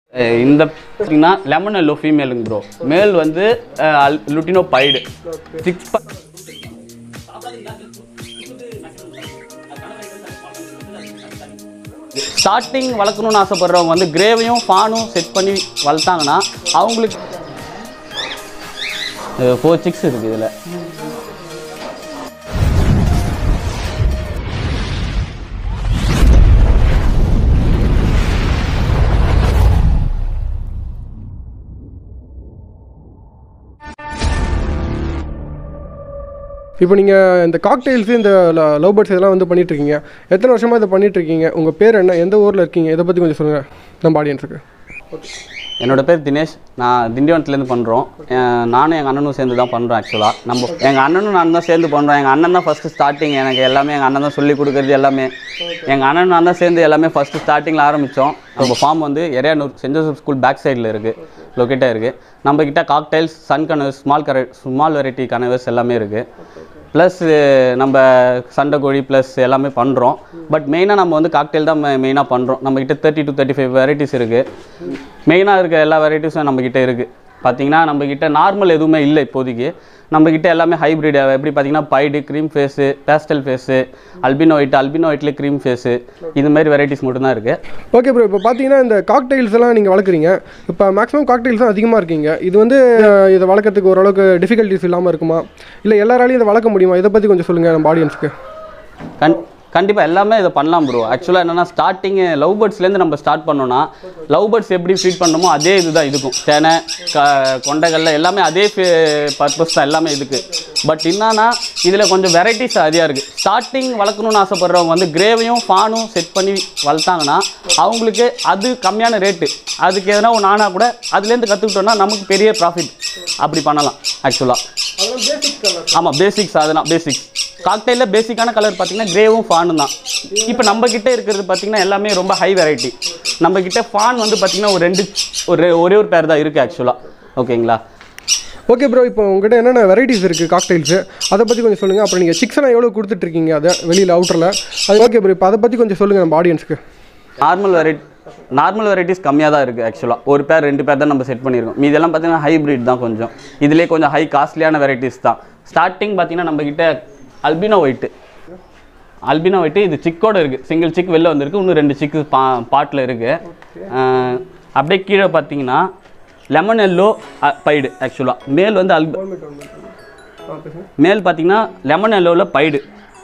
அஹ் இந்த பார்த்தீங்கன்னா lemon yellow ஃபீமேலுங்க bro மேல் வந்து லுட்டினோ பைடு சிக்ஸ் ஸ்டார்டிங் வளர்க்கணும்னு ஆசைப்படுறவங்க வந்து கிரேவையும் ஃபானும் செட் பண்ணி வளர்த்தாங்கன்னா அவங்களுக்கு ஃபோர் சிக்ஸ் இருக்குது இதில் இப்போ நீங்கள் இந்த காக்டெயில்ஸு இந்த லவ் பேர்ட்ஸ் இதெல்லாம் வந்து பண்ணிட்டு இருக்கீங்க எத்தனை வருஷமாக இதை பண்ணிட்டு இருக்கீங்க உங்கள் பேர் என்ன எந்த ஊரில் இருக்கீங்க இதை பற்றி கொஞ்சம் சொல்லுங்கள் நம்ம ஆடியன்ஸுக்கு என்னோட பேர் தினேஷ் நான் திண்டிவனத்துலேருந்து பண்ணுறோம் நானும் எங்கள் அண்ணனும் சேர்ந்து தான் பண்ணுறோம் ஆக்சுவலாக நம்ம எங்கள் அண்ணனும் நான் தான் சேர்ந்து பண்ணுறோம் எங்கள் அண்ணன் தான் ஃபஸ்ட்டு ஸ்டார்டிங் எனக்கு எல்லாமே எங்கள் அண்ணன் தான் சொல்லி கொடுக்குறது எல்லாமே எங்கள் அண்ணன் நான் தான் சேர்ந்து எல்லாமே ஃபஸ்ட்டு ஸ்டார்டிங்கில் ஆரம்பித்தோம் நம்ம ஃபார்ம் வந்து Eraiyanur saint Joseph school back சைடில் இருக்குது லொக்கேட்டாக இருக்குது நம்மக்கிட்ட காக்டைல்ஸ் சன் கனவஸ் ஸ்மால் கர ஸ்மால் வெரைட்டி கனவஸ் எல்லாமே இருக்குது ப்ளஸ் நம்ம சண்டைக்கோழி ப்ளஸ் எல்லாமே பண்ணுறோம் பட் மெயினாக நம்ம வந்து காக்டெயில் தான் மெயினாக பண்ணுறோம் நம்மக்கிட்ட thirty to thirty five varieties இருக்குது மெயினாக இருக்க எல்லா வெரைட்டிஸும் நம்மக்கிட்ட இருக்குது பார்த்தீங்கன்னா நம்மக்கிட்ட நார்மல் எதுவுமே இல்லை இப்போதைக்கு நம்மக்கிட்ட எல்லாமே ஹைப்ரிட் எப்படி பார்த்தீங்கன்னா pied cream face pastel face albino white albino ஒயிட்ல க்ரீம் ஃபேஸு இது மாதிரி வெரைட்டிஸ் மட்டும்தான் இருக்குது ஓகே ப்ரோ இப்போ பார்த்தீங்கன்னா இந்த காக்டெயில்ஸ் எல்லாம் நீங்கள் வளர்க்குறீங்க இப்போ மேக்ஸிமம் காக்டெயில்ஸ் தான் அதிகமாக இருக்கீங்க இது வந்து அஹ், இதை வளர்க்கறதுக்கு ஓரளவுக்கு டிஃபிகல்ட்டிஸ் இல்லாமல் இருக்குமா இல்லை எல்லாராலையும் இதை வளர்க்க முடியுமா இதை பற்றி கொஞ்சம் சொல்லுங்கள் நம்ம ஆடியன்ஸ்க்கு கண் கண்டிப்பாக எல்லாமே இதை பண்ணலாம் ப்ரோ ஆக்சுவலாக என்னென்னா ஸ்டார்டிங்கு லவ் பேர்ட்ஸ்லேருந்து நம்ம ஸ்டார்ட் பண்ணோன்னா லவ் பேர்ட்ஸ் எப்படி ஃபீட் பண்ணணுமோ அதே இதுதான் இதுக்கும் சேனை க கொண்டைகள்ல எல்லாமே அதே பர்பஸ் தான் எல்லாமே இதுக்கு பட் என்னன்னா இதில் கொஞ்சம் வெரைட்டிஸ் அதிகம் இருக்குது ஸ்டார்டிங் வளர்க்கணும்னு ஆசைப்படுறவங்க வந்து கிரேவையும் ஃபானும் செட் பண்ணி வளர்த்தாங்கன்னா அவங்களுக்கு அது கம்மியான ரேட்டு அதுக்கு எதனா ஒன்று ஆனால் கூட அதுலேருந்து கற்றுக்கிட்டோன்னா நமக்கு பெரிய ப்ராஃபிட் அப்படி பண்ணலாம் ஆக்சுவலாக ஆமாம் பேசிக்ஸ் அதெல்லாம் பேசிக்ஸ் காக்டெயிலில் பேசிக்கான கலர் பார்த்தீங்கன்னா கிரேவும் ஃபானும் தான் இப்போ நம்ம கிட்ட இருக்கிறது பார்த்தீங்கன்னா எல்லாமே ரொம்ப ஹை வெரைட்டி நம்ம கிட்ட ஃபான் வந்து பார்த்தீங்கன்னா ஒரு ரெண்டு ஒரு ஒரே ஒரு பேர் தான் இருக்குது ஆக்சுவலாக ஓகேங்களா ஓகே ப்ரோ இப்போ உங்ககிட்ட என்னென்ன வெரைட்டிஸ் இருக்குது காக்டெயில்ஸு அதை பற்றி கொஞ்சம் சொல்லுங்கள் அப்புறம் நீங்கள் சிக்ஸ் எல்லாம் எவ்வளோ கொடுத்துட்ருக்கீங்க அதை வெளியில் அவுட்டரில் அது ஓகே ப்ரோ இப்போ அதை பற்றி கொஞ்சம் சொல்லுங்கள் நம்ம ஆடியன்ஸ்க்கு நார்மல் வெரைட்டி நார்மல் வெரைட்டிஸ் கம்மியாக தான் இருக்குது ஆக்சுவலாக ஒரு பேர் ரெண்டு பேர் தான் நம்ம செட் பண்ணியிருக்கோம் மீதெல்லாம் பார்த்தீங்கன்னா ஹைப்ரிட் தான் கொஞ்சம் இதுலேயே கொஞ்சம் ஹை காஸ்ட்லியான வெரைட்டிஸ் தான் ஸ்டார்டிங் பார்த்தீங்கன்னா நம்மக்கிட்ட அல்பினோ ஒயிட்டு அல்பினோ ஒயிட்டு இது சிக்கோட இருக்குது சிங்கிள் சிக் வெளில வந்திருக்கு இன்னும் ரெண்டு சிக்கு பா பாட்டில் இருக்குது அப்படியே கீழே பார்த்தீங்கன்னா லெமன் எல்லோ பைடு ஆக்சுவலாக மேல் வந்து அல்பி மேல் பார்த்தீங்கன்னா லெமன் எல்லோவில் பைடு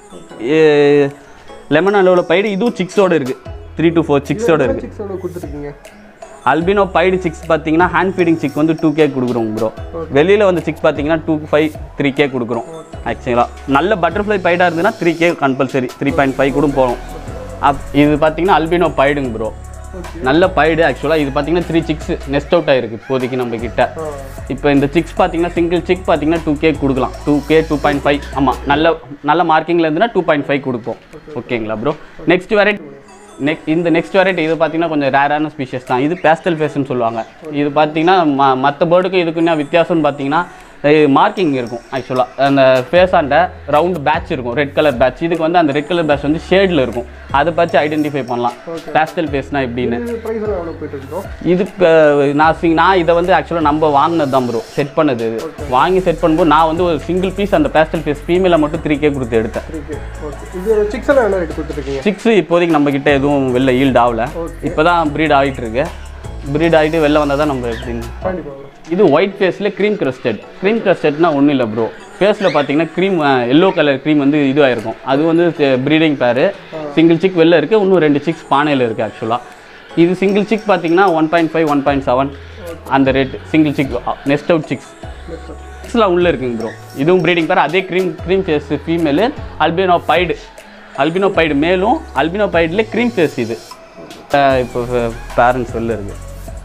லெமன் எல்லோவில் பைடு இதுவும் சிக்ஸோடு இருக்குது த்ரீ டு ஃபோர் சிக்ஸோடு இருக்குது சிக்ஸ் எவ்வளோ கொடுத்துருக்கீங்க அல்பினோ பைடு சிக்ஸ் பார்த்தீங்கன்னா ஹேண்ட் ஃபீடிங் சிக் வந்து டூ கே கொடுக்குறோம் ப்ரோ வெளியில் வந்து சிக்ஸ் பார்த்தீங்கன்னா டூ ஃபைவ் த்ரீ கே கொடுக்குறோம் ஆக்சுவலாக நல்ல பட்டர்ஃப்ளை பைடாக இருந்ததுன்னா three K compulsory three point five கூட போகும் அப் இது பார்த்தீங்கன்னா அல்பினோ பைடுங்க ப்ரோ நல்ல பைடு ஆக்சுவலாக இது பார்த்தீங்கன்னா த்ரீ சிக்ஸ் நெஸ்ட் அவுட் ஆயிருக்கு இப்போதைக்கு நம்ம கிட்ட இப்போ இந்த சிக்ஸ் பார்த்தீங்கன்னா சிங்கிள் சிக் பார்த்தீங்கன்னா டூ கே கொடுக்கலாம் two K two point five ஆமாம் நல்ல நல்ல மார்க்கிங்கில் இருந்துன்னா டூ பாயிண்ட் ஃபைவ் கொடுப்போம் ஓகேங்களா ப்ரோ நெக்ஸ்ட் வெரைட்டி நெக் இந்த நெக்ஸ்ட் வெரைட்டி இது பார்த்தீங்கன்னா கொஞ்சம் ரேரான ஸ்பீஷஸ் தான் இது பேஸ்டல் ஃபேஸ்னு சொல்லுவாங்க இது பார்த்தீங்கன்னா ம மற்ற பேர்டுக்கும் இதுக்கு என்ன வித்தியாசம்னு பார்த்தீங்கன்னா மார்க்கிங் இருக்கும் ஆக்சுவலாக அந்த ஃபேஸாண்ட ரவுண்ட் பேட்ச் இருக்கும் ரெட் கலர் பேட்ச் இதுக்கு வந்து அந்த ரெட் கலர் பேட்ச் வந்து ஷேடில் இருக்கும் அதை பார்த்து ஐடென்டிஃபை பண்ணலாம் பேஸ்டல் ஃபேஸ்னா எப்படின்னு இது ப்ரைஸ் எல்லாம் எவ்வளோ போயிட்டு இருக்கோம் இதுக்கு நான் சி நான் இதை வந்து ஆக்சுவலாக நம்ம வாங்கினது தான் ப்ரோ செட் பண்ணது இது வாங்கி செட் பண்ணும்போது நான் வந்து ஒரு சிங்கிள் பீஸ் அந்த பேஸ்டல் ஃபேஸ் ஃபீமேலை மட்டும் த்ரீ கே கொடுத்து எடுத்தேன் ஓகே ஓகே இது சிக்ஸ் எல்லாம் என்ன ரேட் கொடுத்துருக்கீங்க சிக்ஸ் இப்போதைக்கு நம்ம கிட்ட எதுவும் வெளில ஈல்ட் ஆகல இப்போ தான் ப்ரீட் ஆகிட்டு இருக்கு ப்ரீட் ஆகிட்டு வெளில வந்தால் தான் நம்ம எப்படின்னு கண்டிப்பாக இது ஒயிட் ஃபேஸில் க்ரீம் கிரஸ்டட் க்ரீம் கிரஸ்டட்னா ஒன்றும் இல்லை ப்ரோ ஃபேஸில் பார்த்தீங்கன்னா க்ரீம் எல்லோ கலர் க்ரீம் வந்து இதுவாயிருக்கும் அது வந்து ப்ரீடிங் பேர் சிங்கிள் சிக் வெளில இருக்குது இன்னும் ரெண்டு சிக்ஸ் பானையில் இருக்குது ஆக்சுவலாக இது சிங்கிள் சிக் பார்த்தீங்கன்னா one point five one point seven அந்த rate single chick nest out chicks சிக்ஸ்லாம் உள்ளே இருக்குங்க ப்ரோ இதுவும் ப்ரீடிங் பேர் அதே cream cream face female albino pied albino pied மேலும் அல்பினோ பைடில் க்ரீம் ஃபேஸ் இது அஹ் இப்போ பேரண்ட்ஸ் வெளில இருக்குது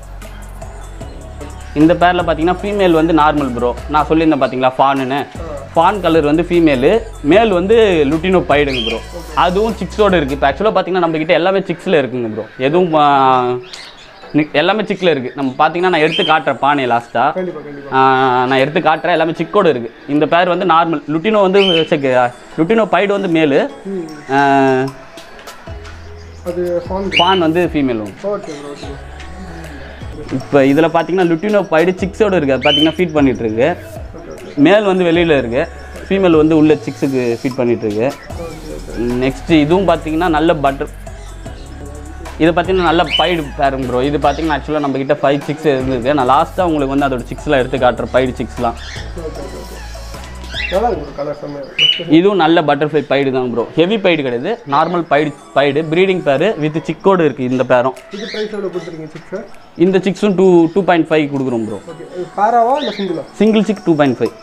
இந்த பேரில் பார்த்தீங்கன்னா ஃபீமேல் வந்து நார்மல் ப்ரோ நான் சொல்லியிருந்தேன் பார்த்தீங்களா ஃபானுன்னு ஃபான் கலர் வந்து ஃபீமேலு மேல் வந்து லுட்டினோ பைடுங்க ப்ரோ அதுவும் சிக்ஸோடு இருக்குது இப்போ ஆக்சுவலாக பார்த்தீங்கன்னா நம்மக்கிட்ட எல்லாமே சிக்ஸில் இருக்குங்க ப்ரோ எதுவும் ஆ, நி- எல்லாமே சிக்கில் இருக்குது நம்ம பார்த்தீங்கன்னா நான் எடுத்து காட்டுறேன் பானை லாஸ்ட்டாக கண்டிப்பாக கண்டிப்பாக நான் எடுத்து காட்டுறேன் எல்லாமே சிக்கோடு இருக்குது இந்த பேர் வந்து நார்மல் லுட்டினோ வந்து செக் லுட்டினோ பைடு வந்து மேலு அது ஃபார்ம் ஃபான் வந்து ஃபீமேல் ஓகே ப்ரோ ஓகே இப்போ இதில் பார்த்தீங்கன்னா லுட்டினோ பைடு சிக்ஸோடு இருக்குது அது பார்த்தீங்கன்னா ஃபீட் பண்ணிட்டு இருக்கு மேல் வந்து வெளியில் இருக்குது ஃபீமேல் வந்து உள்ள சிக்ஸுக்கு ஃபீட் பண்ணிட்டு இருக்கு நெக்ஸ்ட் இதுவும் பார்த்தீங்கன்னா நல்ல பட்டர் இது பார்த்தீங்கன்னா நல்ல பைடு பேருங்க ப்ரோ இது பார்த்தீங்கன்னா ஆக்சுவலாக நம்ம கிட்ட ஃபைவ் சிக்ஸ் இருந்தது நான் லாஸ்ட்டாக உங்களுக்கு வந்து அதோட சிக்ஸ்லாம் எடுத்து காட்டுறேன் பைடு சிக்ஸ்லாம் நல்லா இருக்கு கலர் செம்மையாக இதுவும் நல்ல பட்டர்ஃப்ளை பைடு தான் ப்ரோ ஹெவி பைடு கிடையாது normal pied pied breeding pair with சிக்கோடு இருக்குது இந்த பேரும் இது ப்ரைஸ் எவ்வளோ கொடுத்துருக்கீங்க சிக்ஸு இந்த சிக்ஸும் டூ டூ பாயிண்ட் ஃபைவ் கொடுக்குறோம் ப்ரோ ஓகே பேராவா இல்லை சிங்கிளா single chick two point five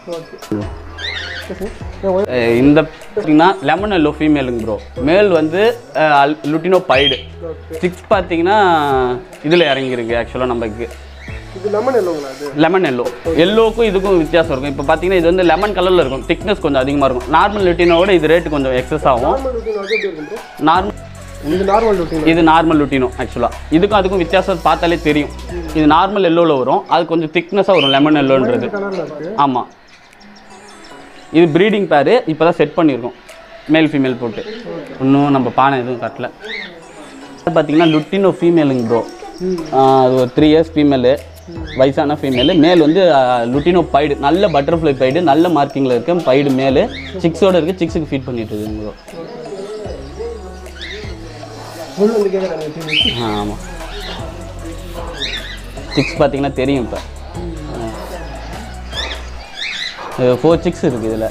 okay இந்த பார்த்தீங்கன்னா லெமன் எல்லோ ஃபீமேலுங்க ப்ரோ மேல் வந்து லுட்டினோ பைடு சிக்ஸ் பார்த்தீங்கன்னா இதில் இறங்கியிருக்கு ஆக்சுவலாக நமக்கு இது லெமன் எல்லோங்களா அது லெமன் எல்லோ எல்லோக்கும் இதுக்கும் வித்தியாசம் இருக்கும் இப்போ பார்த்தீங்கன்னா இது வந்து லெமன் கலரில் இருக்கும் திக்னஸ் கொஞ்சம் அதிகமாக இருக்கும் நார்மல் லுட்டினோட இது ரேட்டு கொஞ்சம் எக்ஸஸ் ஆகும் நார்மல் ருட்டீன் அது எப்படி இருக்கும் ப்ரோ நார்மல் இது நார்மல் ருட்டீன் இது நார்மல் லுட்டினோ ஆக்சுவலாக இதுக்கும் அதுக்கும் வித்தியாசம் பார்த்தாலே தெரியும் இது நார்மல் எல்லோவில் வரும் அது கொஞ்சம் திக்னஸாக வரும் லெமன் எல்லோன்றது கலரில் இருக்குது ஆமாம் இது ப்ரீடிங் பேரு இப்போ தான் செட் பண்ணியிருக்கோம் மேல் ஃபீமேல் போட்டு இன்னும் நம்ம பானை எதுவும் கட்டல பார்த்தீங்கன்னா லுட்டினோ ஃபீமேலுங்க ப்ரோ அது ஒரு த்ரீ இயர்ஸ் ஃபீமேலு வயசான ஃபீமேலு மேல் வந்து லுட்டினோ பைடு நல்ல பட்டர்ஃப்ளை பைடு நல்ல மார்க்கிங்கில் இருக்கு பைடு மேலு சிக்ஸோட இருக்குது சிக்ஸுக்கு ஃபீட் பண்ணிட்டு இருக்குங்க ப்ரோ ஃபுல் வந்து கேட்குறாங்க ஆமாம் சிக்ஸ் பார்த்தீங்கன்னா தெரியும் இப்போ ஃபோர் சிக்ஸ் இருக்குது இதில்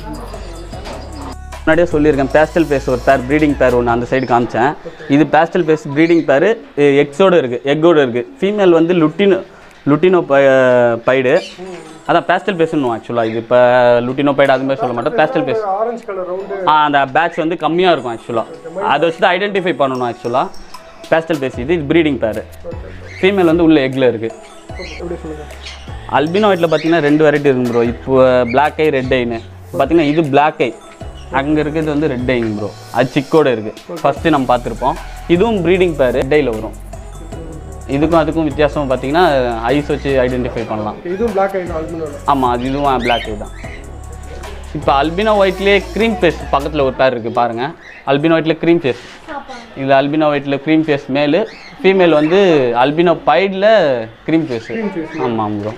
முன்னாடியே சொல்லியிருக்கேன் பேஸ்டல் பேஸ் ஒரு பேர் ப்ரீடிங் பேர் ஒன்று அந்த சைடு காமிச்சேன் இது பேஸ்டல் பேஸ் ப்ரீடிங் பேர் எக்ஸோடு இருக்குது எக்கோடு இருக்குது ஃபீமேல் வந்து லுட்டினோ லுட்டினோ பை பைடு அதான் பேஸ்டல் பேஸ்னு ஆக்சுவலாக இது இப்போ லுட்டினோ பைடு அது மாதிரி சொல்ல மாட்டோம் pastel face orange colour round ஆ, அந்த பேட்ச் வந்து கம்மியாக இருக்கும் ஆக்சுவலாக அதை வச்சு தான் ஐடென்டிஃபை பண்ணணும் ஆக்சுவலாக பேஸ்டல் பேஸ் இது இது ப்ரீடிங் பேர் ஃபீமேல் வந்து உள்ள எக்கில் இருக்குது எப்படி சொல்லுங்கள் அல்பினோ ஒயிட்டில் பார்த்தீங்கன்னா ரெண்டு வெரைட்டி இருக்கு ப்ரோ இப்போ பிளாக் ஐ ரெட் ஐன்னு பார்த்தீங்கன்னா இது பிளாக் ஐ அங்கே இருக்கிறது வந்து ரெட் ஐங்க ப்ரோ அது சிக்கோட இருக்குது ஃபஸ்ட்டு நம்ம பார்த்துருப்போம் இதுவும் ப்ரீடிங் பேர் ரெட் ஐயில் வரும் இதுக்கும் அதுக்கும் வித்தியாசம் பார்த்தீங்கன்னா ஐஸ் வச்சு ஐடென்டிஃபை பண்ணலாம் இதுவும் பிளாக் ஆகிடும் ஆல்பினோட ஆமாம் அது இதுவும் பிளாக் ஐ தான் இப்போ அல்பினோ ஒயிட்லேயே க்ரீம் ஃபேஸ் பக்கத்தில் ஒரு பேர் இருக்குது பாருங்கள் அல்பினோ ஒயிட்டில் க்ரீம் ஃபேஸ் இதில் அல்பினோ ஒயிட்டில் க்ரீம் ஃபேஸ் மேலு ஃபீமேல் வந்து அல்பினோ பைடில் க்ரீம் ஃபேஸு ஆமாம் ப்ரோ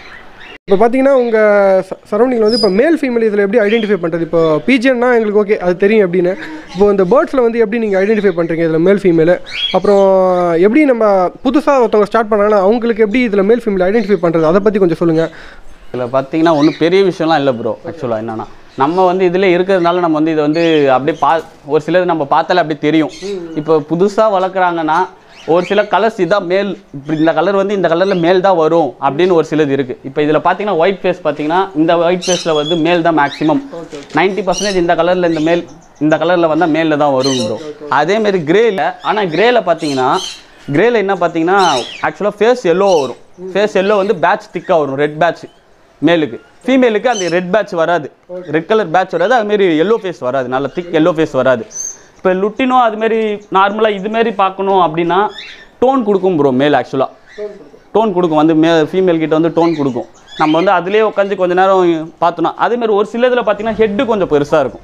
இப்போ பார்த்தீங்கன்னா உங்கள் சரௌண்டிங்கில் வந்து இப்போ மேல் ஃபீமேல் இதில் எப்படி ஐடென்டிஃபை பண்ணுறது இப்போ பிஜிஎன்னா எங்களுக்கு ஓகே அது தெரியும் எப்படின்னு இப்போ இந்த பேர்ட்ஸில் வந்து எப்படி நீங்கள் ஐடென்டிஃபை பண்ணுறீங்க இதில் மேல் ஃபீமேலு அப்புறம் எப்படி நம்ம புதுசாக ஒருத்தவங்க ஸ்டார்ட் பண்ணாங்கன்னா அவங்களுக்கு எப்படி இதில் மேல் ஃபீமேல் ஐடென்டிஃபை பண்ணுறது அதை பற்றி கொஞ்சம் சொல்லுங்கள் இதில் பார்த்தீங்கன்னா ஒன்றும் பெரிய விஷயம்லாம் இல்லை ப்ரோ ஆக்சுவலாக என்னன்னா நம்ம வந்து இதில் இருக்கிறதுனால நம்ம வந்து இதை வந்து அப்படியே பா ஒரு சிலது நம்ம பார்த்தாலே அப்படியே தெரியும் இப்போ புதுசாக வளர்க்குறாங்கன்னா ஒரு சில கலர்ஸ் இதான் மேல் இப்படி இந்த கலர் வந்து இந்த கலரில் மேல் தான் வரும் அப்படின்னு ஒரு சிலது இருக்குது இப்போ இதில் பார்த்தீங்கன்னா ஒயிட் ஃபேஸ் பார்த்தீங்கன்னா இந்த ஒயிட் ஃபேஸில் வந்து மேல் தான் மேக்ஸிமம் நைன்ட்டி பர்சன்டேஜ் இந்த கலரில் இந்த மேல் இந்த கலரில் வந்தால் மேலில் தான் வரும் ப்ரோ அதேமாரி கிரேல ஆனால் கிரேல பார்த்தீங்கன்னா கிரேல என்ன பார்த்தீங்கன்னா ஆக்சுவலாக ஃபேஸ் எல்லோ வரும் ஃபேஸ் எல்லோ வந்து பேட்ச் திக்காக வரும் ரெட் பேட்ச் மேலுக்கு ஃபீமேலுக்கு அந்த ரெட் பேட்ச் வராது ரெட் கலர் பேட்ச் வராது அதுமாரி எல்லோ ஃபேஸ் வராது நல்ல திக் எல்லோ ஃபேஸ் வராது இப்போ லுட்டினோ அதுமாரி நார்மலாக இதுமாரி பார்க்கணும் அப்படின்னா டோன் கொடுக்கும் ப்ரோ மேல் ஆக்சுவலாக டோன் கொடுக்கும் வந்து மே ஃபீமேல் கிட்ட வந்து டோன் கொடுக்கும் நம்ம வந்து அதுலேயே உட்காந்து கொஞ்ச நேரம் பார்த்தோன்னா அதேமாரி ஒரு சிலதில் பார்த்தீங்கன்னா ஹெட்டு கொஞ்சம் பெருசாக இருக்கும்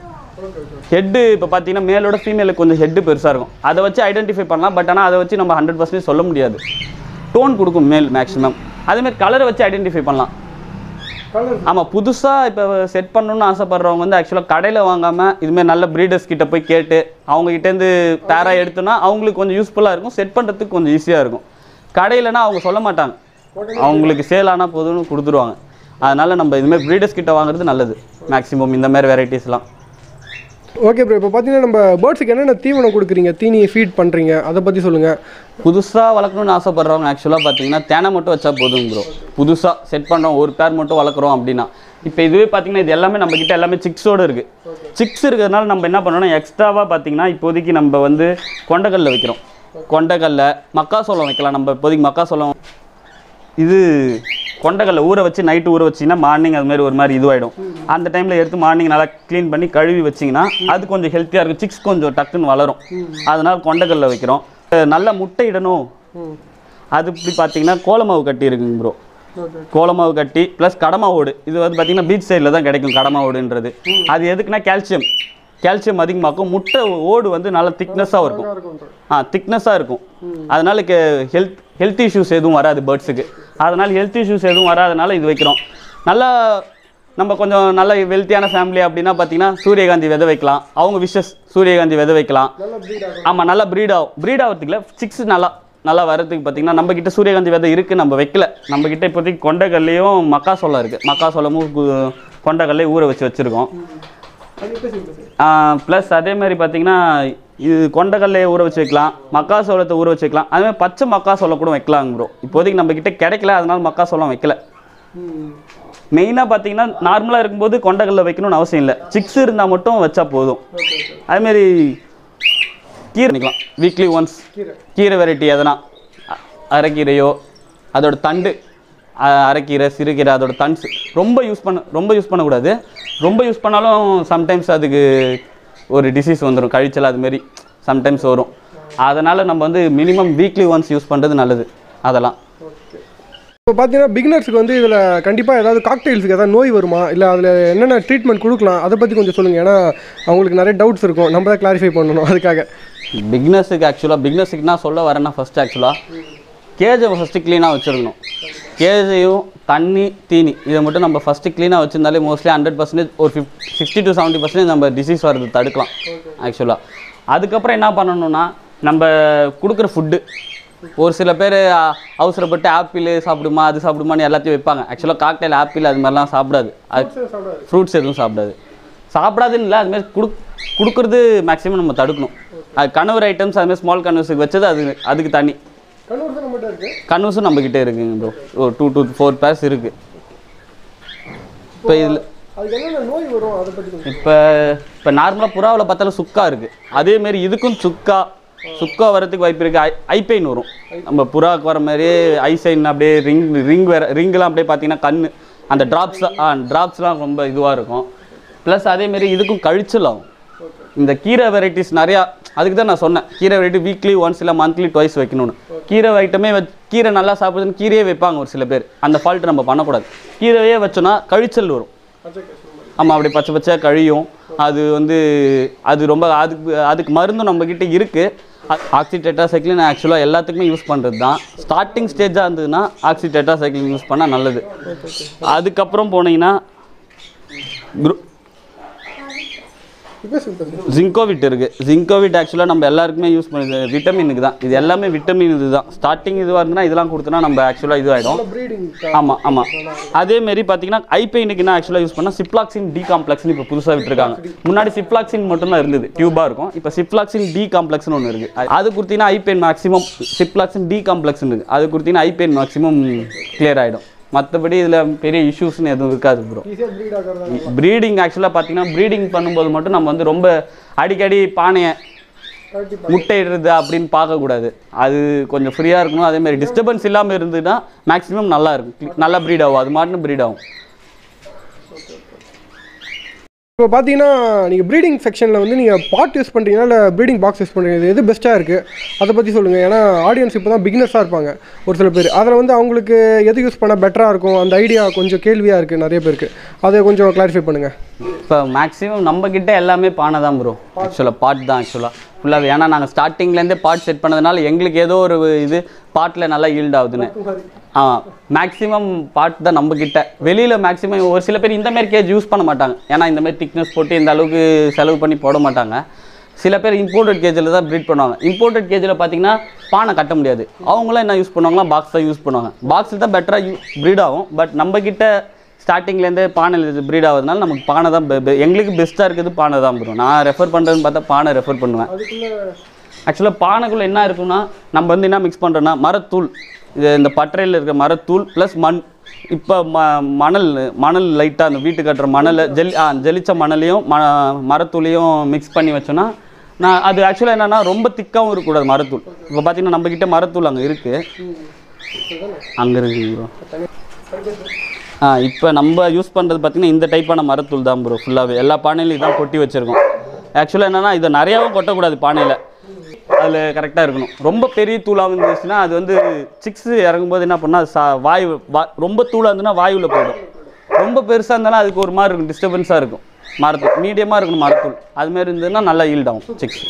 ஹெட்டு இப்போ பார்த்தீங்கன்னா மேலோட ஃபீமேலுக்கு கொஞ்சம் ஹெட்டு பெருசாக இருக்கும் அதை வச்சு ஐடென்டிஃபை பண்ணலாம் பட் ஆனால் அதை வச்சு நம்ம ஹண்ட்ரட் பர்சன்டேஜ் சொல்ல முடியாது டோன் கொடுக்கும் மேல் மேக்ஸிமம் அதேமாதிரி கலரை வச்சு ஐடென்டிஃபை பண்ணலாம் கலர் ஆமாம் புதுசாக இப்போ செட் பண்ணணும்னு ஆசைப்படுறவங்க வந்து ஆக்சுவலாக கடையில் வாங்காமல் இதுமாரி நல்ல ப்ரீடர்ஸ் கிட்ட போய் கேட்டு அவங்க கிட்டேருந்து பேரா எடுத்தோன்னா அவங்களுக்கு கொஞ்சம் யூஸ்ஃபுல்லாக இருக்கும் செட் பண்ணுறதுக்கு கொஞ்சம் ஈஸியாக இருக்கும் கடையிலனா அவங்க சொல்ல மாட்டாங்க அவங்களுக்கு சேல் ஆனால் போதும்னு கொடுத்துருவாங்க அதனால் நம்ம இதுமாதிரி ப்ரீடர்ஸ் கிட்ட வாங்குறது நல்லது மேக்ஸிமம் இந்த மாதிரி வெரைட்டிஸ்லாம் ஓகே ப்ரோ இப்போ பார்த்தீங்கன்னா நம்ம பேர்ட்ஸுக்கு என்னென்ன தீவனம் கொடுக்குறீங்க தீனி ஃபீட் பண்ணுறீங்க அதை பற்றி சொல்லுங்கள் புதுசாக வளர்க்கணும்னு ஆசைப்படுறவங்க ஆக்சுவலாக பார்த்தீங்கன்னா தேனை மட்டும் வச்சா போதும் ப்ரோ புதுசாக செட் பண்ணுறோம் ஒரு பேர் மட்டும் வளர்க்குறோம் அப்படின்னா இப்போ இதுவே பார்த்தீங்கன்னா இது எல்லாமே நம்ம கிட்ட எல்லாமே சிக்ஸோடு இருக்குது சிக்ஸ் இருக்கிறதுனால நம்ம என்ன பண்ணோம்னா எக்ஸ்ட்ராவாக பார்த்தீங்கன்னா இப்போதைக்கு நம்ம வந்து கொண்டக்கல்ல வைக்கிறோம் கொண்டக்கல்ல மக்காசோளம் வைக்கலாம் நம்ம இப்போதைக்கு மக்காசோளம் இது கொண்டக்கல்ல ஊற வச்சு நைட்டு ஊற வச்சிங்கன்னா மார்னிங் அது மாதிரி ஒரு மாதிரி இதுவாகிடும் அந்த டைமில் எடுத்து மார்னிங் நல்லா க்ளீன் பண்ணி கழுவி வச்சிங்கன்னா அது கொஞ்சம் ஹெல்த்தியாக இருக்கும் சிக்ஸ் கொஞ்சம் டக்குன்னு வளரும் அதனால் கொண்டக்கல்ல வைக்கிறோம் அஹ் நல்ல முட்டை இடணும் ம் அது இப்படி பார்த்தீங்கன்னா கோலமாவு கட்டி இருக்குங்க ப்ரோ ஓகே கோலமாவு கட்டி ப்ளஸ் கடமா ஓடு இது வந்து பார்த்தீங்கன்னா பீச் சைடில் தான் கிடைக்கும் கடமா ஓடுன்றது அது எதுக்குன்னா கால்சியம் கால்சியம் அதிகமாக்கும் முட்டை ஓடு வந்து நல்லா திக்னஸாக இருக்கும் ஆ திக்னஸாக இருக்கும் அதனால ஹெல்த் ஹெல்த் இஷ்யூஸ் எதுவும் வராது பேர்ட்ஸுக்கு அதனால ஹெல்த் இஷ்யூஸ் எதுவும் வராதனால இது வைக்கிறோம் நல்லா நம்ம கொஞ்சம் நல்ல வெல்த்தியான ஃபேமிலி அப்படின்னா பார்த்தீங்கன்னா சூரியகாந்தி விதை வைக்கலாம் அவங்க விஷஸ் சூரியகாந்தி விதை வைக்கலாம் ஆமாம் நல்லா ப்ரீட் ஆகும் ப்ரீட் ஆகிறதுக்குல சிக்ஸ் நல்லா நல்லா வரதுக்கு பார்த்தீங்கன்னா நம்ம கிட்ட சூரியகாந்தி விதை இருக்குது நம்ம வைக்கல நம்ம கிட்ட இப்போதைக்கு கொண்டைக்கல்லையும் மக்காசோளம் இருக்குது மக்காசோளமும் கு- கொண்டைக்கல்லையும் ஊற வச்சு வச்சுருக்கோம் ப்ளஸ் அதே மாதிரி பார்த்தீங்கன்னா இது கொண்டக்கல்லையை ஊற வச்சு வைக்கலாம் மக்காசோளத்தை ஊற வச்சு வைக்கலாம் அதே மாதிரி பச்சை மக்காசோளம் கூட வைக்கலாங்க ப்ரோ இப்போதைக்கு நம்ம கிட்ட கிடைக்கல அதனால மக்காசோளம் வைக்கல மெயினாக பார்த்தீங்கன்னா நார்மலாக இருக்கும்போது கொண்டக்கல்ல வைக்கணும்னு அவசியம் இல்லை சிக்ஸ் இருந்தால் மட்டும் வச்சா போதும் அதேமாரி கீரை பண்ணிக்கலாம் வீக்லி ஒன்ஸ் கீரை வெரைட்டி எதனா அ- அரைக்கீரையோ அதோட தண்டு அ- அரைக்கீரை சிறுகீரை அதோட தண்ட்ஸ் ரொம்ப யூஸ் பண்ண ரொம்ப யூஸ் பண்ணக்கூடாது ரொம்ப யூஸ் பண்ணாலும் சம்டைம்ஸ் அதுக்கு ஒரு டிசீஸ் வந்துடும் கழிச்சல் அதுமாரி சம்டைம்ஸ் வரும் அதனால் நம்ம வந்து மினிமம் வீக்லி ஒன்ஸ் யூஸ் பண்ணுறது நல்லது அதெல்லாம் இப்போ பார்த்தீங்கன்னா பிகினர்ஸுக்கு வந்து இதில் கண்டிப்பாக ஏதாவது காக்டெயில்ஸுக்கு ஏதாவது நோய் வருமா இல்லை அதில் என்னென்ன ட்ரீட்மெண்ட் கொடுக்கலாம் அதை பற்றி கொஞ்சம் சொல்லுங்கள் ஏன்னா அவங்களுக்கு நிறைய டவுட்ஸ் இருக்கும் நம்ம தான் கிளாரிஃபை பண்ணணும் அதுக்காக பிக்னஸுக்கு ஆக்சுவலாக பிக்னஸுக்கு நான் சொல்ல வரேன்னா ஃபஸ்ட் ஆக்சுவலாக கேஜை ஃபஸ்ட்டு க்ளீனாக வச்சுருக்கணும் கேஜையும் தண்ணி தீனி இதை மட்டும் நம்ம ஃபஸ்ட்டு க்ளீனாக வச்சிருந்தாலே மோஸ்ட்லி ஹண்ட்ரட் பர்சன்டேஜ் ஒரு fifty sixty to seventy percentage நம்ம டிசீஸ் வரது தடுக்கலாம் ஆக்சுவலாக அதுக்கப்புறம் என்ன பண்ணணும்னா நம்ம கொடுக்குற ஃபுட்டு ஒரு சில பேர் அவசரப்பட்டு ஆப்பிள் சாப்பிடுமா அது சாப்பிடுமான்னு எல்லாத்தையும் வைப்பாங்க ஆக்சுவலாக காக்டைல் ஆப்பிள் அது மாதிரிலாம் சாப்பிடாது அது ஃப்ரூட்ஸ் எதுவும் சாப்பிடாது சாப்பிடாதுன்னு இல்லை அதுமாதிரி கொடு கொடுக்குறது மேக்ஸிமம் நம்ம தடுக்கணும் அது கனவர் ஐட்டம்ஸ் அதுமாதிரி ஸ்மால் கன்வர்ஸுக்கு வச்சது அது அதுக்கு தனி கண்ணூர் நம்மகிட்ட இருக்குது கன்வர்ஸும் நம்மக்கிட்ட இருக்குங்க ப்ரோ ஒரு டூ டூ ஃபோர் பேர்ஸ் இருக்குது இப்போ இதில் அதுக்கு என்னென்ன நோய் வரும் அதை பற்றி கொஞ்சம் இப்போ இப்போ நார்மலாக புறாவில் பார்த்தாலும் சுக்கா இருக்குது அதேமாரி இதுக்கும் சுக்கா சுக்கா வரதுக்கு வாய்ப்பு இருக்குது ஐ ஐ பெயின் வரும் நம்ம புறாவுக்கு வர மாதிரியே ஐ சைன் அப்படியே ரிங் ரிங் வேற ரிங்லாம் அப்படியே பார்த்தீங்கன்னா கண் அந்த ட்ராப்ஸ் ஆ ட்ராப்ஸ்லாம் ரொம்ப இதுவாக இருக்கும் ப்ளஸ் அதேமாரி இதுக்கும் கழிச்சல் ஆகும் இந்த கீரை வெரைட்டிஸ் நிறையா அதுக்கு தான் நான் சொன்னேன் கீரை வெரைட்டி வீக்லி ஒன்ஸ் இல்லை மந்த்லி ட்வைஸ் வைக்கணும்னு கீரை ஐட்டமே வச் கீரை நல்லா சாப்பிடுதுன்னு கீரையே வைப்பாங்க ஒரு சில பேர் அந்த ஃபால்ட் நம்ம பண்ணக்கூடாது கீரையே வச்சோன்னா கழிச்சல் வரும் ஆமாம் அப்படி பச்சை பச்சையாக கழியும் அது வந்து அது ரொம்ப அதுக்கு அதுக்கு மருந்தும் நம்மக்கிட்ட இருக்குது ஆக்சி டெட்ராசைக்ளின் ஆக்சுவலாக எல்லாத்துக்குமே யூஸ் பண்ணுறது தான் ஸ்டார்டிங் ஸ்டேஜாக இருந்ததுன்னா ஆக்சி டெட்ராசைக்ளின் யூஸ் பண்ணால் நல்லது அதுக்கப்புறம் போனீங்கன்னா குரு இப்போ சொல்லுங்கள் ஜிங்கோவிட் இருக்குது ஜிங்கோவிட் ஆக்சுவலாக நம்ம எல்லாருக்குமே யூஸ் பண்ணுது விட்டமினுக்கு தான் இது எல்லாமே விட்டமின் இது தான் ஸ்டார்டிங் இதுவாக இருந்ததுன்னா இதெல்லாம் கொடுத்தோன்னா நம்ம ஆக்சுவலாக இதுவாகிடும் ப்ரீடிங் ஆமாம் ஆமாம் அதே மாரி பார்த்தீங்கன்னா ஐபெயினுக்கு என்ன ஆக்சுவலாக யூஸ் பண்ணால் சிப்ளாக்சின் டி காம்ப்ளெக்ஸ்னு இப்போ புதுசாக விட்டுருக்காங்க முன்னாடி சிப்ளாக்சின் மட்டும்தான் இருந்தது டியூபாக இருக்கும் இப்போ சிப்ளாக்சின் டி காம்ப்ளெக்ஸ்னு ஒன்று இருக்குது அது கொடுத்தீங்கன்னா ஐபெயின் மேக்ஸிமம் சிப்ளாக்சின் டி காம்ப்ளெக்ஸ் இருக்குது அது கொடுத்தீங்கன்னா ஐபெயின் மேக்ஸிமம் கிளியர் ஆகிடும் மற்றபடி இதில் பெரிய இஷ்யூஸ்னு எதுவும் இருக்காது ப்ரோ ஈஸியாக ப்ரீட் ஆகிறதா ப்ரீடிங் ஆக்சுவலாக பார்த்தீங்கன்னா ப்ரீடிங் பண்ணும்போது மட்டும் நம்ம வந்து ரொம்ப அடிக்கடி பானையை முட்டையிடுறது அப்படின்னு பார்க்கக்கூடாது அது கொஞ்சம் ஃப்ரீயாக இருக்கணும் அதே மாதிரி டிஸ்டர்பன்ஸ் இல்லாமல் இருந்ததுன்னா மேக்ஸிமம் நல்லா இருக்கும் நல்லா ப்ரீட் ஆகும் அது மாட்டுன்னு ப்ரீட் ஆகும் இப்போ பார்த்தீங்கன்னா நீங்கள் ப்ரீடிங் செக்ஷனில் வந்து நீங்கள் பாட் யூஸ் பண்ணுறீங்களா இல்லை ப்ரீடிங் பாக்ஸ் யூஸ் பண்ணுறீங்க இது எது பெஸ்ட்டாக இருக்குது அதை பற்றி சொல்லுங்கள் ஏன்னா ஆடியன்ஸ் இப்போ தான் பிகினர்ஸாக இருப்பாங்க ஒரு சில பேர் அதில் வந்து அவங்களுக்கு எது யூஸ் பண்ணால் பெட்டராக இருக்கும் அந்த ஐடியா கொஞ்சம் கேள்வியாக இருக்குது நிறைய பேருக்கு அதை கொஞ்சம் கிளாரிஃபை பண்ணுங்கள் இப்போ மேக்ஸிமம் நம்ம கிட்ட எல்லாமே பானை தான் ப்ரோ ஆக்சுவலாக பாட் தான் ஆக்சுவலாக ஃபுல்லாக ஏன்னா நாங்கள் ஸ்டார்டிங்லேருந்தே பாட் செட் பண்ணதுனால எங்களுக்கு ஏதோ ஒரு இது பாட்டில் நல்லா ஈல்ட் ஆகுதுன்னு ஆ மேக்ஸிமம் பாட் தான் நம்ம கிட்ட வெளியில் மேக்ஸிமம் ஒரு சில பேர் இந்த மாதிரி கேஜ் யூஸ் பண்ண மாட்டாங்க ஏன்னா இந்த மாதிரி திக்னஸ் போட்டு இந்த அளவுக்கு செலவு பண்ணி போட மாட்டாங்க சில பேர் இம்போர்ட்டட் கேஜில் தான் ப்ரீட் பண்ணுவாங்க இம்போர்ட்டட் கேஜில் பார்த்தீங்கன்னா பானை கட்ட முடியாது அவங்களாம் என்ன யூஸ் பண்ணுவாங்களா பாக்ஸ் தான் யூஸ் பண்ணுவாங்க பாக்ஸில் தான் பெட்டராக யூ ப்ரீட் ஆகும் பட் நம்ம கிட்ட ஸ்டார்டிங்லேருந்தே பானை ப்ரீட் ஆகுறதுனால நமக்கு பானை தான் be- be- எங்களுக்கு பெஸ்ட்டாக இருக்குது பானை தான் ப்ரோ நான் ரெஃபர் பண்ணுறதுன்னு பார்த்தா பானை ரெஃபர் பண்ணுவேன் அதுக்குள்ளே ஆக்சுவலாக பானைக்குள்ளே என்ன இருக்குன்னா நம்ம வந்து என்ன மிக்ஸ் பண்ணுறோன்னா மரத்தூள் இது இந்த பட்டறையில் இருக்க மரத்தூள் ப்ளஸ் மண் இப்போ ம மணல் மணல் லைட்டாக அந்த வீட்டு கட்டுற மணலை ஜெலி ஆ ஜெலிச்ச மணலையும் ம மரத்தூளையும் மிக்ஸ் பண்ணி வச்சோன்னா நான் அது ஆக்சுவலாக என்னென்னா ரொம்ப திக்காகவும் இருக்கக்கூடாது மரத்தூள் இப்போ பார்த்தீங்கன்னா நம்மக்கிட்ட மரத்தூள் அங்கே இருக்குது அங்கே இருக்குது ப்ரோ ஆ இப்போ நம்ம யூஸ் பண்ணுறது பார்த்தீங்கன்னா இந்த டைப்பான மரத்தூள் தான் ப்ரோ ஃபுல்லாகவே எல்லா பானையிலையும் இதான் கொட்டி வச்சுருக்கோம் ஆக்சுவலாக என்னென்னா இதை நிறையாவும் கொட்டக்கூடாது பானையில் அதில் கரெக்டாக இருக்கணும் ரொம்ப பெரிய தூளாக இருந்துச்சுன்னா அது வந்து சிக்ஸ் இறங்கும்போது என்ன பண்ணால் சா வாயு வா ரொம்ப தூளாக இருந்ததுன்னா வாயுவில் போயிடும் ரொம்ப பெருசாக இருந்தாலும் அதுக்கு ஒரு மாதிரி இருக்கும் டிஸ்டர்பன்ஸாக இருக்கும் மரத்தூள் மீடியமாக இருக்கணும் மரத்தூள் அதுமாரி இருந்ததுன்னா நல்லா ஈல்ட் ஆகும் சிக்ஸ்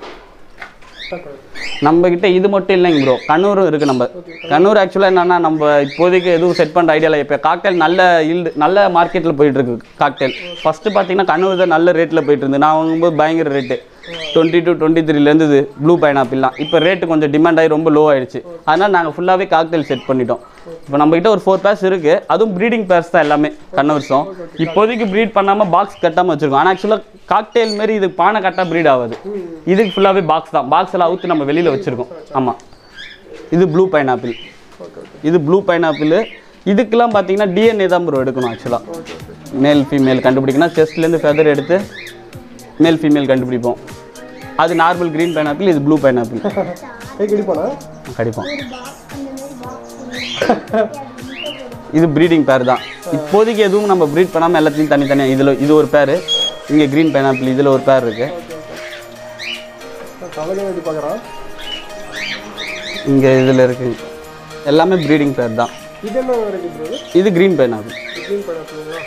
நம்ம கிட்ட இது மட்டும் இல்லைங்க ப்ரோ கண்ணூரும் இருக்குது நம்ம கண்ணூர் ஆக்சுவலாக என்னன்னா நம்ம இப்போதைக்கு எதுவும் செட் பண்ணுற ஐடியாவில் இப்போ காக்டெயில் நல்ல ஈல்டு நல்ல மார்க்கெட்டில் போயிட்டு இருக்கு காக்டெயில் ஃபஸ்ட்டு பார்த்தீங்கன்னா கண்ணூர் தான் நல்ல ரேட்டில் போயிட்டு இருந்து நான் வாங்கும்போது பயங்கர ரேட்டு டுவெண்ட்டி டூ டுவெண்ட்டி த்ரீலேருந்து இது ப்ளூ பைனாப்பிள்லாம் இப்போ ரேட்டு கொஞ்சம் டிமாண்ட் ஆகி ரொம்ப லோ ஆயிடுச்சு அதனால் நாங்கள் ஃபுல்லாகவே காக்டெயில் செட் பண்ணிட்டோம் இப்போ நம்மகிட்ட ஒரு ஃபோர் பேர்ஸ் இருக்குது அதுவும் ப்ரீடிங் பேர்ஸ் தான் எல்லாமே கண்ணவர்ஸும் இப்போதைக்கு ப்ரீட் பண்ணாமல் பாக்ஸ் கட்டாமல் வச்சுருக்கோம் ஆனால் ஆக்சுவலாக காக்டெயில் மாரி இது பானை கட்டாக ப்ரீட் ஆகாது இதுக்கு ஃபுல்லாகவே பாக்ஸ் தான் பாக்ஸ் எல்லாம் அவுத்து நம்ம வெளியில் வச்சுருக்கோம் ஆமாம் இது ப்ளூ பைனாப்பிள் இது ப்ளூ பைனாப்பிள் இதுக்கெல்லாம் பார்த்தீங்கன்னா டிஎன்ஏ தான் ப்ரோ எடுக்கணும் ஆக்சுவலாக மேல் ஃபீமேல் கண்டுபிடிக்கணும் செஸ்ட்லேருந்து ஃபெதர் எடுத்து மேல் ஃபீமேல் கண்டுபிடிப்போம் அது நார்மல் க்ரீன் பைனாப்பிள் இது ப்ளூ பைனாப்பிள் கை கடிப்பானா கடிப்போம் இது ப்ரீடிங் பேர் தான் இப்போதைக்கு எதுவும் நம்ம ப்ரீட் பண்ணாமல் எல்லாத்தையும் தனித்தனியாக இதில் இது ஒரு பேர் இங்கே க்ரீன் பைனாப்பிள் இதில் ஒரு பேர் இருக்குது தலைமையாக எப்படி பார்க்குறான் இங்கே இதில் இருக்குது எல்லாமே ப்ரீடிங் பேர் தான் இது என்ன வெரைட்டி ப்ரோ இது க்ரீன் பைனாப்பிள் க்ரீன் பைனாப்பிளா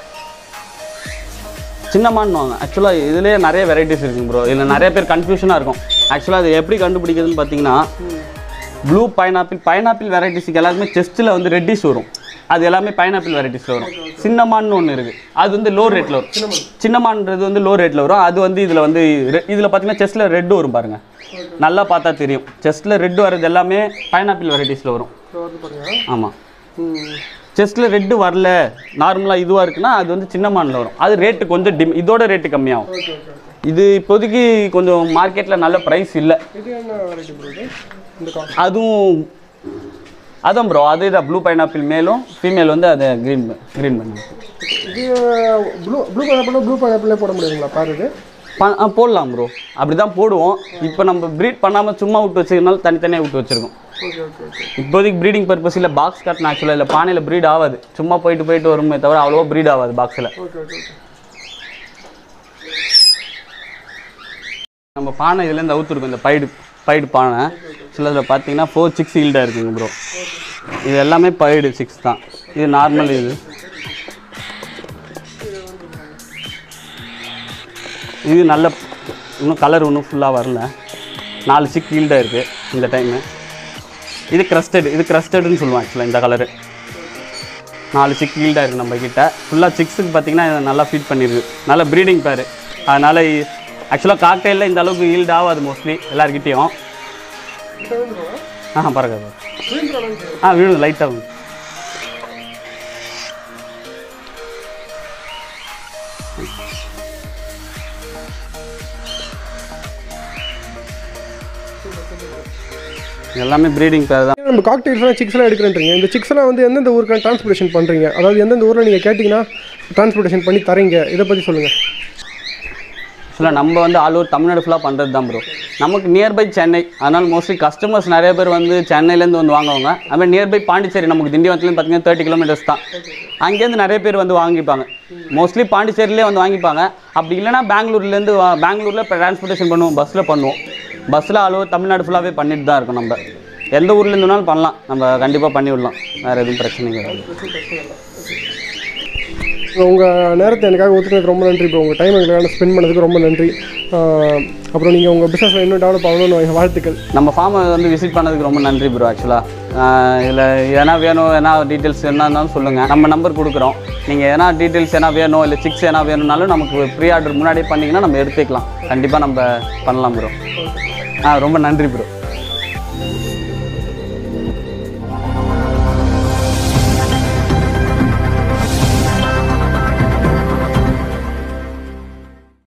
சின்னமான்னுவாங்க ஆக்சுவலாக இதுலேயே நிறைய வெரைட்டிஸ் இருக்குங்க ப்ரோ இதில் நிறைய பேர் கன்ஃபியூஷனாக இருக்கும் ஆக்சுவலாக அது எப்படி கண்டுபிடிக்கிறதுன்னு பார்த்தீங்கன்னா ப்ளூ பைனாப்பிள் பைனாப்பிள் வெரைட்டிஸுக்கு எல்லாருமே செஸ்ட்டில் வந்து ரெட்டிஸ் வரும் அது எல்லாமே பைனாப்பிள் வெரைட்டிஸில் வரும் சின்னமான்னு ஒன்று இருக்குது அது வந்து லோ ரேட்டில் வரும் சின்னமான்றது வந்து லோ ரேட்டில் வரும் அது வந்து இதில் வந்து இதில் பார்த்தீங்கன்னா செஸ்ட்டில் ரெட்டு வரும் பாருங்க நல்லா பார்த்தா தெரியும் செஸ்ட்டில் ரெட்டு வர்றது எல்லாமே பைனாப்பிள் வெரைட்டிஸில் வரும் ஸோ வந்து பாருங்க ஆமாம் ம் செஸ்ட்டில் ரெட்டு வரல நார்மலாக இதுவாக இருக்குன்னா அது வந்து சின்ன மானில் வரும் அது ரேட்டு கொஞ்சம் டிம் இதோட ரேட்டு கம்மியாகும் ஓகே ஓகே இது இப்போதைக்கு கொஞ்சம் மார்க்கெட்டில் நல்ல ப்ரைஸ் இல்லை இது என்ன வெரைட்டி ப்ரோ இது இந்த கா அதுவும் அதான் ப்ரோ அதே தான் ப்ளூ பைனாப்பிள் மேலும் ஃபீமேல் வந்து அதை க்ரீன் க்ரீன் பண்ணி இது ப்ளூ ப்ளூ பைனாப்பிள் ப்ளூ பைனாப்பிளே போட முடியுங்களா பாரு இது ஆ போடலாம் ப்ரோ அப்படி தான் போடுவோம் இப்போ நம்ம ப்ரீட் பண்ணாமல் சும்மா விட்டு வச்சிருக்கனால தனித்தனியாக விட்டு வச்சிருக்கோம் ஓகே ஓகே ஓகே இப்போதைக்கு ப்ரீடிங் பர்பஸ் இல்லை பாக்ஸ் கட்டணும் ஆக்சுவலாக இல்லை பானையில் ப்ரீட் ஆகாது சும்மா போயிட்டு போயிட்டு வருமே தவிர அவ்வளோவா ப்ரீட் ஆகாது பாக்ஸில் ஓகே ஓகே ஓகே நம்ம பானை இதுலேருந்து அவுத்துருக்கோம் இந்த பைடு பைடு பானை சிலதில் பார்த்தீங்கன்னா ஃபோர் சிக்ஸ் ஈல்டாக இருக்குங்க ப்ரோ இது எல்லாமே பைடு சிக்ஸ் தான் இது நார்மல் இது இது நல்ல இன்னும் கலர் இன்னும் ஃபுல்லாக வரல நாலு சிக் ஈல்டாக இருக்குது இந்த டைமு இது கிரஸ்டட் இது கிரஸ்டட்னு சொல்லுவோம் ஆக்சுவலாக இந்த கலரு நாலு சிக் ஈல்டாக இருக்குது நம்ம கிட்ட ஃபுல்லாக சிக்ஸுக்கு பார்த்தீங்கன்னா இது நல்லா ஃபீட் பண்ணியிருக்கு நல்ல ப்ரீடிங் பேர் அதனால் ஆக்சுவலாக காக்டெயிலில் இந்த அளவுக்கு ஈல்ட் ஆகாது மோஸ்ட்லி எல்லாருக்கிட்டேயும் ஆ பரவாயில்ல ஆ விழுந்து லைட்டாக எல்லாமே ப்ரீடிங் பேர் தான் நம்ம காக்டெயில்ஸ்லாம் சிக்ஸ்லாம் எடுக்கிறேன்றீங்க இந்த சிக்ஸ்லாம் வந்து எந்தெந்த ஊருக்கு டிரான்ஸ்போர்ட்டேஷன் பண்ணுறீங்க அதாவது எந்தெந்த ஊரில் நீங்கள் கேட்டிங்கன்னா டிரான்ஸ்போர்ட்டேஷன் பண்ணி தரீங்க இதை பற்றி சொல்லுங்கள் ஆக்சுவலாக நம்ம வந்து ஆல் ஓவர் தமிழ்நாடு ஃபுல்லாக பண்ணுறது தான் ப்ரோ நமக்கு நியர்பை சென்னை அதனால் மோஸ்ட்லி கஸ்டமர்ஸ் நிறைய பேர் வந்து சென்னையிலேருந்து வந்து வாங்குவாங்க அதுமாதிரி நியர்பை பாண்டிச்சேரி நமக்கு திண்டிவனத்துலேருந்து பார்த்தீங்கன்னா தேர்ட்டி கிலோமீட்டர்ஸ் தான் அங்கேருந்து நிறைய பேர் வந்து வாங்கிப்பாங்க மோஸ்ட்லி பாண்டிச்சேரியிலே வந்து வாங்கிப்பாங்க அப்படி இல்லைன்னா பெங்களூர்லேருந்து வா பெங்களூரில் இப்போ டிரான்ஸ்போர்ட்டேஷன் பண்ணுவோம் பஸ்ஸில் பண்ணுவோம் பஸ்ஸில் ஆல் ஓவர் தமிழ்நாடு ஃபுல்லாகவே பண்ணிட்டு தான் இருக்கோம் நம்ம எந்த ஊர்லேருந்து வேணாலும் பண்ணலாம் நம்ம கண்டிப்பாக பண்ணி விடலாம் வேறு எதுவும் பிரச்சனை கிடையாது உங்கள் நேரத்தை எனக்காக ஒத்துக்கிறது ரொம்ப நன்றி ப்ரோ உங்கள் டைம் எங்களுக்காக ஸ்பெண்ட் பண்ணதுக்கு ரொம்ப நன்றி ஆஹ் அப்புறம் நீங்கள் உங்கள் பிஸ்னஸில் இன்னும் டெவலப் ஆகணும்னு வாழ்த்துக்கள் நம்ம ஃபார்மை வந்து விசிட் பண்ணதுக்கு ரொம்ப நன்றி ப்ரோ ஆக்சுவலாக இதில் எதனா வேணும் எதனா டீட்டெயில்ஸ் என்ன இருந்தாலும் சொல்லுங்கள் நம்ம நம்பர் கொடுக்குறோம் நீங்கள் எதனா டீட்டெயில்ஸ் எதனா வேணும் இல்லை சிக்ஸ் எதனா வேணும்னாலும் நமக்கு ப்ரீ ஆர்டர் முன்னாடியே பண்ணிங்கன்னா நம்ம எடுத்துக்கலாம் கண்டிப்பாக நம்ம பண்ணலாம் ப்ரோ ஆ ரொம்ப நன்றி ப்ரோ